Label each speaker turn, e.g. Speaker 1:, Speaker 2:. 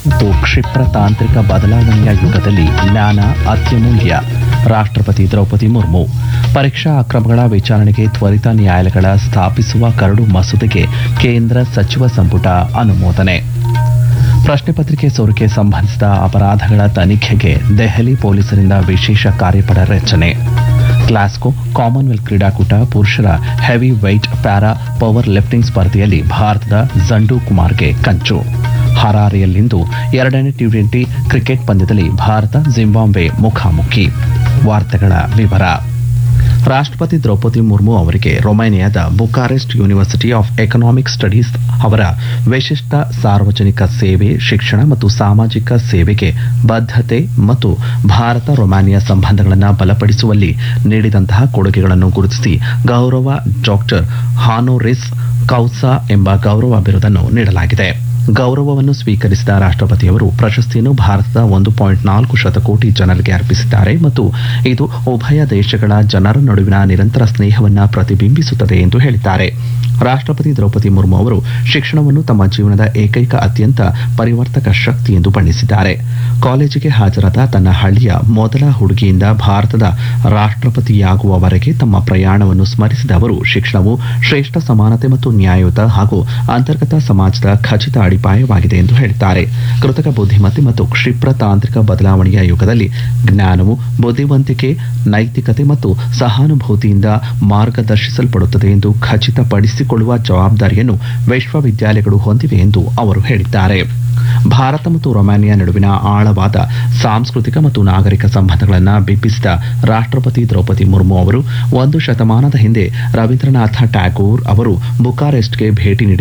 Speaker 1: ಮತ್ತು ಕ್ಷಿಪ್ರ ತಾಂತ್ರಿಕ ಬದಲಾವಣೆಯ ಯುಗದಲ್ಲಿ ಜ್ಞಾನ ಅತ್ಯಮೂಲ್ಯ ರಾಷ್ಟ್ರಪತಿ ದ್ರೌಪದಿ ಮುರ್ಮು ಪರೀಕ್ಷಾ ಅಕ್ರಮಗಳ ವಿಚಾರಣೆಗೆ ತ್ವರಿತ ನ್ಯಾಯಾಲಯಗಳ ಸ್ಥಾಪಿಸುವ ಕರಡು ಮಸೂದೆಗೆ ಕೇಂದ್ರ ಸಚಿವ ಸಂಪುಟ ಅನುಮೋದನೆ ಪ್ರಶ್ನೆ ಪತ್ರಿಕೆ ಸೋರಿಕೆ ಸಂಬಂಧಿಸಿದ ಅಪರಾಧಗಳ ತನಿಖೆಗೆ ದೆಹಲಿ ಪೊಲೀಸರಿಂದ ವಿಶೇಷ ಕಾರ್ಯಪಡೆ ರಚನೆ ಗ್ಲಾಸ್ಕೋ ಕಾಮನ್ವೆಲ್ತ್ ಕ್ರೀಡಾಕೂಟ ಪುರುಷರ heavy weight para power lifting ಸ್ಪರ್ಧೆಯಲ್ಲಿ ಭಾರತದ ಜಂಡು ಕುಮಾರ್ಗೆ ಕಂಚು ಹರಾರೆಯಲ್ಲಿಂದು ಎರಡನೇ ಟಿ ಟ್ವೆಂಟಿ ಕ್ರಿಕೆಟ್ ಪಂದ್ಯದಲ್ಲಿ ಭಾರತ ಜಿಂಬಾಬ್ವೆ ಮುಖಾಮುಖಿ ವಾರ್ತೆಗಳ ವಿವರ ರಾಷ್ಟ್ರಪತಿ ದ್ರೌಪದಿ ಮುರ್ಮು ಅವರಿಗೆ ರೊಮೇನಿಯಾದ Bucharest university of economic studies ಅವರ ವಿಶಿಷ್ಟ ಸಾರ್ವಜನಿಕ ಸೇವೆ ಶಿಕ್ಷಣ ಮತ್ತು ಸಾಮಾಜಿಕ ಸೇವೆಗೆ ಬದ್ಧತೆ ಮತ್ತು ಭಾರತ ರೊಮಾನಿಯಾ ಸಂಬಂಧಗಳನ್ನು ಬಲಪಡಿಸುವಲ್ಲಿ ನೀಡಿದಂತಹ ಕೊಡುಗೆಗಳನ್ನು ಗುರುತಿಸಿ ಗೌರವ ಡಾಕ್ಟರ್ ಹಾನೋರಿಸ್ ಕೌಸಾ ಎಂಬ ಗೌರವ ಬಿರುದನ್ನು ನೀಡಲಾಗಿದೆ ಗೌರವವನ್ನು ಸ್ವೀಕರಿಸಿದ ರಾಷ್ಟ್ರಪತಿಯವರು ಪ್ರಶಸ್ತಿಯನ್ನು ಭಾರತದ ಒಂದು ಪಾಯಿಂಟ್ ನಾಲ್ಕು ಶತಕೋಟಿ ಜನರಿಗೆ ಅರ್ಪಿಸಿದ್ದಾರೆ ಮತ್ತು ಇದು ಉಭಯ ದೇಶಗಳ ಜನರ ನಡುವಿನ ನಿರಂತರ ಸ್ನೇಹವನ್ನು ಪ್ರತಿಬಿಂಬಿಸುತ್ತದೆ ಎಂದು ಹೇಳಿದ್ದಾರೆ ರಾಷ್ಟ್ರಪತಿ ದ್ರೌಪದಿ ಮುರ್ಮು ಅವರು ಶಿಕ್ಷಣವನ್ನು ತಮ್ಮ ಜೀವನದ ಏಕೈಕ ಅತ್ಯಂತ ಪರಿವರ್ತಕ ಶಕ್ತಿ ಎಂದು ಬಣ್ಣಿಸಿದ್ದಾರೆ ಕಾಲೇಜಿಗೆ ಹಾಜರಾದ ತನ್ನ ಹಳ್ಳಿಯ ಮೊದಲ ಹುಡುಗಿಯಿಂದ ಭಾರತದ ರಾಷ್ಟ್ರಪತಿಯಾಗುವವರೆಗೆ ತಮ್ಮ ಪ್ರಯಾಣವನ್ನು ಸ್ಮರಿಸಿದ ಅವರು ಶಿಕ್ಷಣವು ಶ್ರೇಷ್ಠ ಸಮಾನತೆ ಮತ್ತು ನ್ಯಾಯಯುತ ಹಾಗೂ ಅಂತರ್ಗತ ಸಮಾಜದ ಖಚಿತ ಅಡಿಪಾಯವಾಗಿದೆ ಎಂದು ಹೇಳಿದ್ದಾರೆ ಕೃತಕ ಬುದ್ಧಿಮತ್ತೆ ಮತ್ತು ಕ್ಷಿಪ್ರ ತಾಂತ್ರಿಕ ಬದಲಾವಣೆಯ ಯುಗದಲ್ಲಿ ಜ್ಞಾನವು ಬುದ್ಧಿವಂತಿಕೆ ನೈತಿಕತೆ ಮತ್ತು ಸಹಾನುಭೂತಿಯಿಂದ ಮಾರ್ಗದರ್ಶಿಸಲ್ಪಡುತ್ತದೆ ಎಂದು ಖಚಿತಪಡಿಸಿಕೊಳ್ಳುವ ಜವಾಬ್ದಾರಿಯನ್ನು ವಿಶ್ವವಿದ್ಯಾಲಯಗಳು ಹೊಂದಿವೆ ಎಂದು ಅವರು ಹೇಳಿದ್ದಾರೆ ಭಾರತ ಮತ್ತು ರೊಮಾನಿಯಾ ನಡುವಿನ ಆಳವಾದ ಸಾಂಸ್ಕೃತಿಕ ಮತ್ತು ನಾಗರಿಕ ಸಂಬಂಧಗಳನ್ನು ಬಿಂಬಿಸಿದ ರಾಷ್ಟ್ರಪತಿ ದ್ರೌಪದಿ ಮುರ್ಮು ಅವರು ಒಂದು ಶತಮಾನದ ಹಿಂದೆ ರವೀಂದ್ರನಾಥ ಟ್ಯಾಗೋರ್ ಅವರು ಬುಕಾರೆಸ್ಟ್ಗೆ ಭೇಟಿ ನೀಡಿ